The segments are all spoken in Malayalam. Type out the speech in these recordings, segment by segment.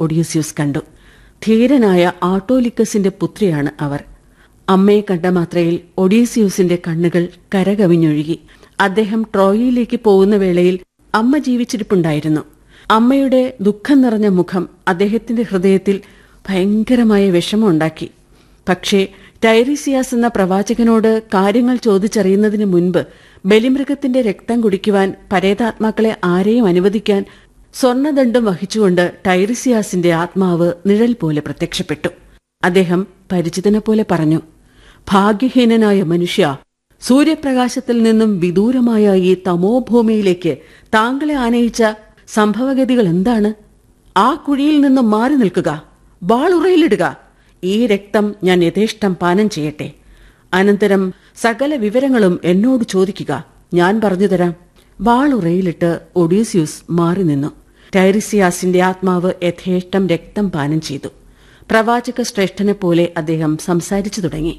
ഒഡീസിയസ് കണ്ടു ധീരനായ ആട്ടോലിക്കസിന്റെ പുത്രിയാണ് അവർ അമ്മയെ കണ്ട മാത്രയിൽ ഒഡീസിയൂസിന്റെ കണ്ണുകൾ കരകവിഞ്ഞൊഴുകി അദ്ദേഹം ട്രോയിയിലേക്ക് പോകുന്ന വേളയിൽ അമ്മ ജീവിച്ചിരിപ്പുണ്ടായിരുന്നു അമ്മയുടെ ദുഃഖം നിറഞ്ഞ മുഖം അദ്ദേഹത്തിന്റെ ഹൃദയത്തിൽ ഭയങ്കരമായ വിഷമമുണ്ടാക്കി പക്ഷേ ടൈറിസിയാസ് എന്ന പ്രവാചകനോട് കാര്യങ്ങൾ ചോദിച്ചറിയുന്നതിന് മുൻപ് ബലിമൃഗത്തിന്റെ രക്തം കുടിക്കുവാൻ പരേതാത്മാക്കളെ ആരെയും അനുവദിക്കാൻ സ്വർണദണ്ഡം വഹിച്ചുകൊണ്ട് ടൈറിസിയാസിന്റെ ആത്മാവ് നിഴൽ പോലെ പ്രത്യക്ഷപ്പെട്ടു അദ്ദേഹം പരിചിതനെ പോലെ പറഞ്ഞു ഭാഗ്യഹീനനായ മനുഷ്യ സൂര്യപ്രകാശത്തിൽ നിന്നും വിദൂരമായ ഈ തമോഭൂമിയിലേക്ക് താങ്കളെ ആനയിച്ച സംഭവഗതികൾ എന്താണ് ആ കുഴിയിൽ നിന്നും മാറി നിൽക്കുക വാളുറയിലിടുക ഈ രക്തം ഞാൻ യഥേഷ്ടം പാനം ചെയ്യട്ടെ അനന്തരം സകല വിവരങ്ങളും എന്നോട് ചോദിക്കുക ഞാൻ പറഞ്ഞുതരാം വാളുറയിലിട്ട് ഒഡീസിയൂസ് മാറി നിന്നു ടൈറിസിയാസിന്റെ ആത്മാവ് യഥേഷ്ടം രക്തം പാനം ചെയ്തു പ്രവാചക ശ്രേഷ്ഠനെ പോലെ അദ്ദേഹം സംസാരിച്ചു തുടങ്ങി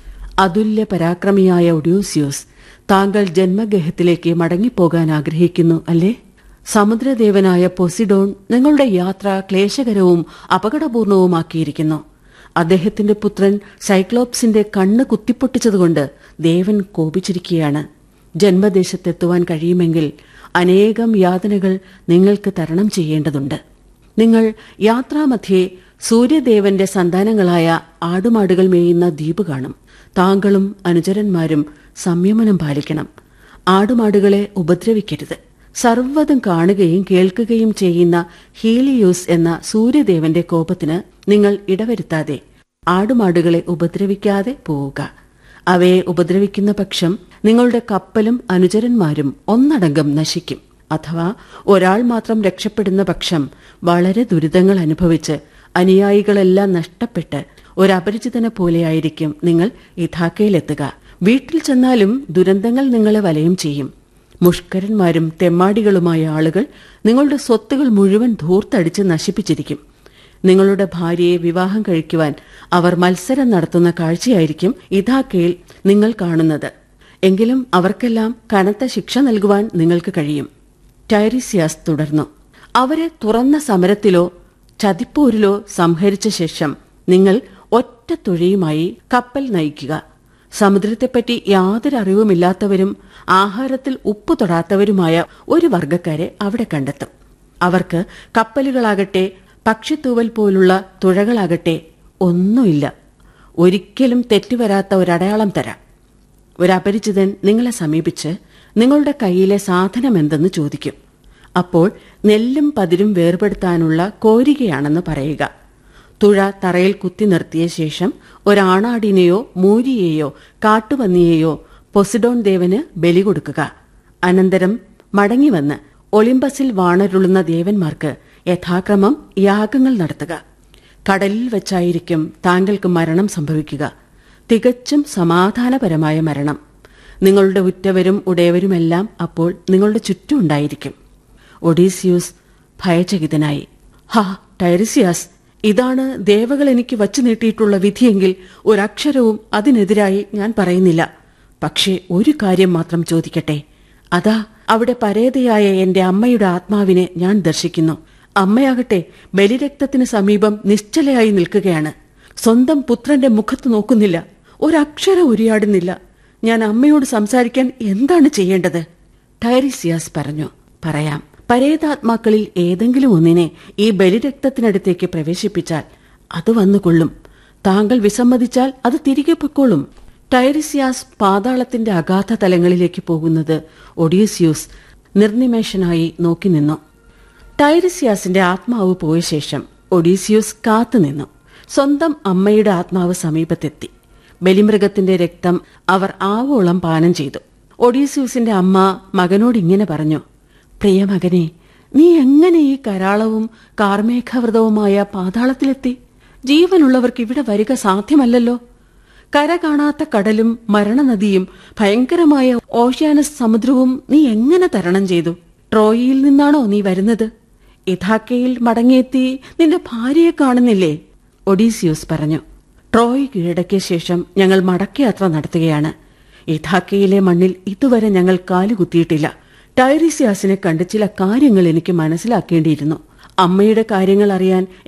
അതുല്യ പരാക്രമിയായ ഒഡ്യൂസിയോസ് താങ്കൾ ജന്മഗേഹത്തിലേക്ക് മടങ്ങിപ്പോകാൻ ആഗ്രഹിക്കുന്നു അല്ലേ സമുദ്രദേവനായ പൊസിഡോൺ നിങ്ങളുടെ യാത്ര ക്ലേശകരവും അപകടപൂർണവുമാക്കിയിരിക്കുന്നു അദ്ദേഹത്തിന്റെ പുത്രൻ സൈക്ലോപ്സിന്റെ കണ്ണ് കുത്തിപ്പൊട്ടിച്ചതുകൊണ്ട് ദേവൻ കോപിച്ചിരിക്കുകയാണ് ജന്മദേശത്തെത്തുവാൻ കഴിയുമെങ്കിൽ അനേകം യാതനകൾ നിങ്ങൾക്ക് തരണം ചെയ്യേണ്ടതുണ്ട് നിങ്ങൾ യാത്രാമധ്യേ സൂര്യദേവന്റെ സന്താനങ്ങളായ ആടുമാടുകൾ മേയുന്ന ദ്വീപ് കാണും താങ്കളും അനുചരന്മാരും സംയമനം പാലിക്കണം ആടുമാടുകളെ ഉപദ്രവിക്കരുത് സർവ്വതും കാണുകയും കേൾക്കുകയും ചെയ്യുന്ന ഹീലിയൂസ് എന്ന സൂര്യദേവന്റെ കോപത്തിന് നിങ്ങൾ ഇടവരുത്താതെ ആടുമാടുകളെ ഉപദ്രവിക്കാതെ പോവുക അവയെ ഉപദ്രവിക്കുന്ന പക്ഷം നിങ്ങളുടെ കപ്പലും അനുചരന്മാരും ഒന്നടങ്കം നശിക്കും അഥവാ ഒരാൾ മാത്രം രക്ഷപ്പെടുന്ന പക്ഷം വളരെ ദുരിതങ്ങൾ അനുഭവിച്ച് അനുയായികളെല്ലാം നഷ്ടപ്പെട്ട് ഒരപരിചിതനെ പോലെയായിരിക്കും നിങ്ങൾ ഇഥാക്കയിലെത്തുക വീട്ടിൽ ചെന്നാലും ദുരന്തങ്ങൾ നിങ്ങളെ വലയം ചെയ്യും മുഷ്കരന്മാരും തെമ്മാടികളുമായ ആളുകൾ നിങ്ങളുടെ സ്വത്തുകൾ മുഴുവൻ ധൂർത്തടിച്ച് നശിപ്പിച്ചിരിക്കും നിങ്ങളുടെ ഭാര്യയെ വിവാഹം കഴിക്കുവാൻ അവർ മത്സരം നടത്തുന്ന കാഴ്ചയായിരിക്കും ഇഥാക്കയിൽ നിങ്ങൾ കാണുന്നത് എങ്കിലും അവർക്കെല്ലാം കനത്ത ശിക്ഷ നൽകുവാൻ നിങ്ങൾക്ക് കഴിയും ടൈറിസിയാസ് തുടർന്നു അവരെ തുറന്ന സമരത്തിലോ ചതിപ്പോരിലോ സംഹരിച്ച ശേഷം നിങ്ങൾ ഒറ്റ തുഴയുമായി കപ്പൽ നയിക്കുക സമുദ്രത്തെപ്പറ്റി യാതൊരു അറിവുമില്ലാത്തവരും ആഹാരത്തിൽ ഉപ്പ് തൊടാത്തവരുമായ ഒരു വർഗക്കാരെ അവിടെ കണ്ടെത്തും അവർക്ക് കപ്പലുകളാകട്ടെ പക്ഷിത്തൂവൽ പോലുള്ള തുഴകളാകട്ടെ ഒന്നുമില്ല ഒരിക്കലും തെറ്റുവരാത്ത ഒരടയാളം തരാം ഒരപരിചിതൻ നിങ്ങളെ സമീപിച്ച് നിങ്ങളുടെ കയ്യിലെ സാധനം എന്തെന്ന് ചോദിക്കും അപ്പോൾ നെല്ലും പതിരും വേർപെടുത്താനുള്ള കോരികയാണെന്ന് പറയുക തുഴ തറയിൽ കുത്തി നിർത്തിയ ശേഷം ഒരാണാടിനെയോ മൂരിയെയോ കാട്ടുപന്നിയെയോ പൊസിഡോൺ ദേവന് ബലി കൊടുക്കുക അനന്തരം മടങ്ങിവന്ന് ഒളിമ്പസിൽ വാണരുളുന്ന ദേവന്മാർക്ക് യഥാക്രമം യാഗങ്ങൾ നടത്തുക കടലിൽ വെച്ചായിരിക്കും താങ്കൾക്ക് മരണം സംഭവിക്കുക തികച്ചും സമാധാനപരമായ മരണം നിങ്ങളുടെ ഉറ്റവരും ഉടയവരുമെല്ലാം അപ്പോൾ നിങ്ങളുടെ ചുറ്റും ഉണ്ടായിരിക്കും ഒഡീസിയൂസ് ഭയചകിതനായി ഹാ ടൈറിസിയാസ് ഇതാണ് ദേവകൾ എനിക്ക് വച്ചു നീട്ടിയിട്ടുള്ള വിധിയെങ്കിൽ ഒരക്ഷരവും അതിനെതിരായി ഞാൻ പറയുന്നില്ല പക്ഷേ ഒരു കാര്യം മാത്രം ചോദിക്കട്ടെ അതാ അവിടെ പരേതയായ എന്റെ അമ്മയുടെ ആത്മാവിനെ ഞാൻ ദർശിക്കുന്നു അമ്മയാകട്ടെ ബലിരക്തത്തിന് സമീപം നിശ്ചലയായി നിൽക്കുകയാണ് സ്വന്തം പുത്രന്റെ മുഖത്ത് നോക്കുന്നില്ല ഒരക്ഷരം ഉരിയാടുന്നില്ല ഞാൻ അമ്മയോട് സംസാരിക്കാൻ എന്താണ് ചെയ്യേണ്ടത് ടൈറിസിയാസ് പറഞ്ഞു പറയാം പരേതാത്മാക്കളിൽ ഏതെങ്കിലും ഒന്നിനെ ഈ ബലിരക്തത്തിനടുത്തേക്ക് പ്രവേശിപ്പിച്ചാൽ അത് വന്നുകൊള്ളും താങ്കൾ വിസമ്മതിച്ചാൽ അത് തിരികെ പൊക്കോളും ടൈറിസിയാസ് പാതാളത്തിന്റെ അഗാധ തലങ്ങളിലേക്ക് പോകുന്നത് ഒഡീസിയൂസ് നിർനിമേഷനായി നോക്കി നിന്നു ടൈറിസിയാസിന്റെ ആത്മാവ് പോയ ശേഷം ഒഡീസിയൂസ് കാത്തുനിന്നു സ്വന്തം അമ്മയുടെ ആത്മാവ് സമീപത്തെത്തി ബലിമൃഗത്തിന്റെ രക്തം അവർ ആവോളം പാനം ചെയ്തു ഒഡീസിയൂസിന്റെ അമ്മ മകനോട് ഇങ്ങനെ പറഞ്ഞു പ്രിയമകനെ നീ എങ്ങനെ ഈ കരാളവും കാർമേഘവ്രതവുമായ പാതാളത്തിലെത്തി ജീവനുള്ളവർക്ക് ഇവിടെ വരിക സാധ്യമല്ലല്ലോ കര കാണാത്ത കടലും മരണനദിയും ഭയങ്കരമായ ഓഷ്യാനസ് സമുദ്രവും നീ എങ്ങനെ തരണം ചെയ്തു ട്രോയിയിൽ നിന്നാണോ നീ വരുന്നത് ഇഥാക്കയിൽ മടങ്ങിയെത്തി നിന്റെ ഭാര്യയെ കാണുന്നില്ലേ ഒഡീസിയൂസ് പറഞ്ഞു ട്രോയ് കീഴടക്കിയ ശേഷം ഞങ്ങൾ മടക്കയാത്ര നടത്തുകയാണ് ഇഥാക്കയിലെ മണ്ണിൽ ഇതുവരെ ഞങ്ങൾ കാലുകുത്തിയിട്ടില്ല ടൈറിസിയാസിനെ കണ്ട് ചില കാര്യങ്ങൾ എനിക്ക് മനസ്സിലാക്കേണ്ടിയിരുന്നു അമ്മയുടെ കാര്യങ്ങൾ അറിയാൻ